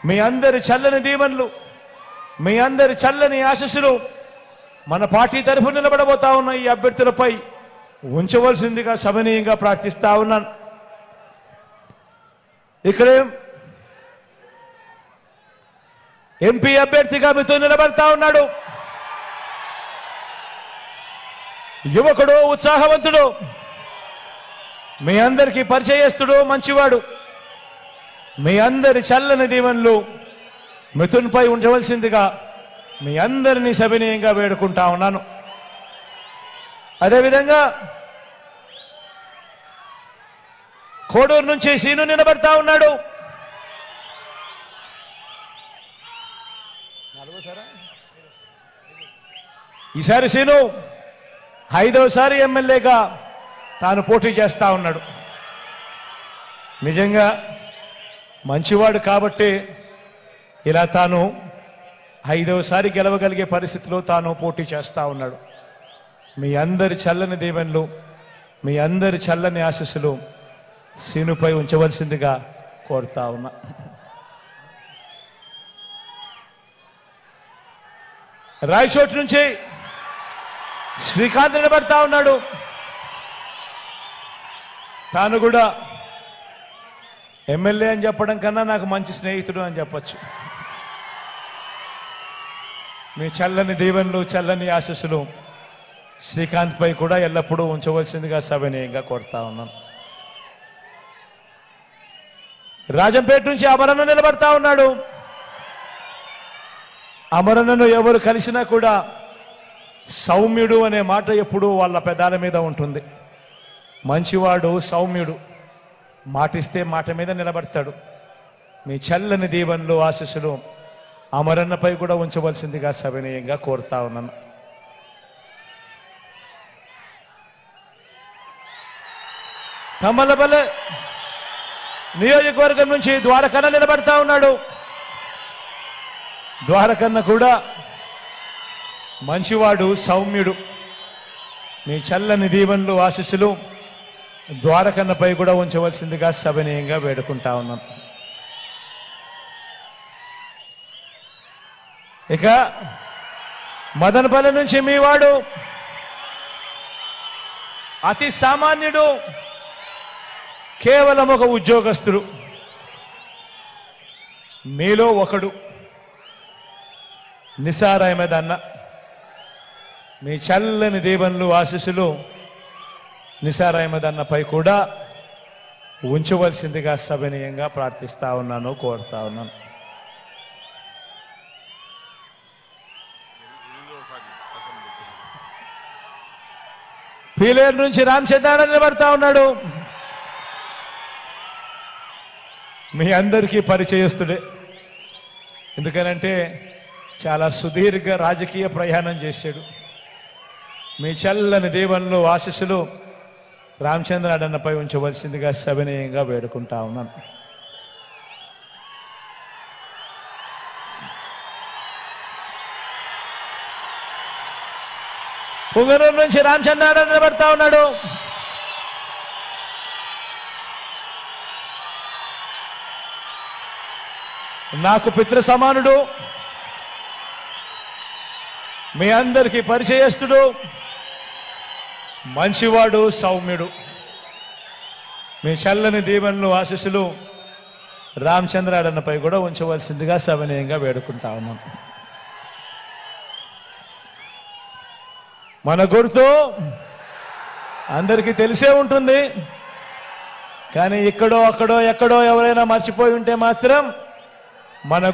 మీ అందరి చల్లని దీవెనలు మీ అందరి చల్లని ఆశస్సులు మన పార్టీ తరఫు నిలబడబోతా ఉన్న ఈ అభ్యర్థులపై ఉంచవలసిందిగా సభనీయంగా ప్రార్థిస్తా ఉన్నాను ఇక్కడే ఎంపీ అభ్యర్థిగా మీతో నిలబడతా ఉన్నాడు యువకుడు ఉత్సాహవంతుడు మీ అందరికీ పరిచయస్తుడు మంచివాడు మీ అందరి చల్లని దీవెనలు మిథున్పై ఉంచవలసిందిగా మీ అందరినీ సవినీయంగా వేడుకుంటా ఉన్నాను అదేవిధంగా కోడూరు నుంచి సీను నిలబడతా ఉన్నాడు ఈసారి సీను ఐదవసారి ఎమ్మెల్యేగా తాను పోటీ చేస్తా ఉన్నాడు నిజంగా మంచివాడు కాబట్టి ఇలా తాను ఐదవసారి గెలవగలిగే పరిస్థితిలో తాను పోటీ చేస్తా ఉన్నాడు మీ అందరి చల్లని దీవెనలు మీ అందరి చల్లని ఆశస్సులు సీనుపై ఉంచవలసిందిగా కోరుతా ఉన్నా రాయచోటు నుంచి శ్రీకాంత్ నిలబడతా ఉన్నాడు తాను కూడా ఎమ్మెల్యే అని చెప్పడం కన్నా నాకు మంచి స్నేహితుడు అని చెప్పచ్చు మీ చల్లని దీవెనలు చల్లని ఆశస్సులు శ్రీకాంత్ పై కూడా ఎల్లప్పుడూ ఉంచవలసిందిగా సవినయంగా కోరుతా ఉన్నాను రాజంపేట నుంచి అమరన్న నిలబడతా ఉన్నాడు అమరన్నను ఎవరు కలిసినా కూడా సౌమ్యుడు అనే మాట ఎప్పుడూ వాళ్ళ పెదాల మీద ఉంటుంది మంచివాడు సౌమ్యుడు మాటిస్తే మాట మీద నిలబడతాడు మీ చల్లని దీవెనలు ఆశస్సులు అమరన్నపై కూడా ఉంచవలసిందిగా సవినయంగా కోరుతా ఉన్నాను కమ్మలపల్లె నియోజకవర్గం నుంచి ద్వారకన్న నిలబడతా ఉన్నాడు ద్వారకన్న కూడా మంచివాడు సౌమ్యుడు మీ చల్లని దీవెనలు ఆశస్సులు ద్వారకన్నపై కూడా ఉంచవలసిందిగా సభనీయంగా వేడుకుంటా ఉన్నాం ఇక మదనపల్లి నుంచి మీ వాడు అతి సామాన్యుడు కేవలం ఒక ఉద్యోగస్తుడు మీలో ఒకడు నిసార్ అహ్మద్ అన్న మీ చల్లని దీవెనలు ఆశీస్సులు నిసార్ అహ్మద్ అన్నపై కూడా ఉంచవలసిందిగా సభనీయంగా ప్రార్థిస్తా ఉన్నాను కోరుతా ఉన్నాను పీలేరు నుంచి రామచంద్రారాయణ నిలబడతా ఉన్నాడు మీ అందరికీ పరిచయస్తుడే ఎందుకనంటే చాలా సుదీర్ఘ రాజకీయ ప్రయాణం చేశాడు మీ చల్లని దీవెనలు ఆశస్సులు రామచంద్రాడన్నపై ఉంచవలసిందిగా సవినయంగా వేడుకుంటా ఉన్నాను పుంగనూరు నుంచి రామచంద్రారాయణ నిలబడతా ఉన్నాడు నాకు పితృ సమానుడు మీ అందరికీ పరిచయస్తుడు మంచివాడు సౌమ్యుడు మీ చల్లని దీవెనలు ఆశీస్సులు రామచంద్రాడన్నపై కూడా ఉంచవలసిందిగా సవినయంగా వేడుకుంటా ఉన్నాం మన గుర్తు అందరికీ తెలిసే ఉంటుంది కానీ ఇక్కడో అక్కడో ఎక్కడో ఎవరైనా మర్చిపోయి ఉంటే మాత్రం మన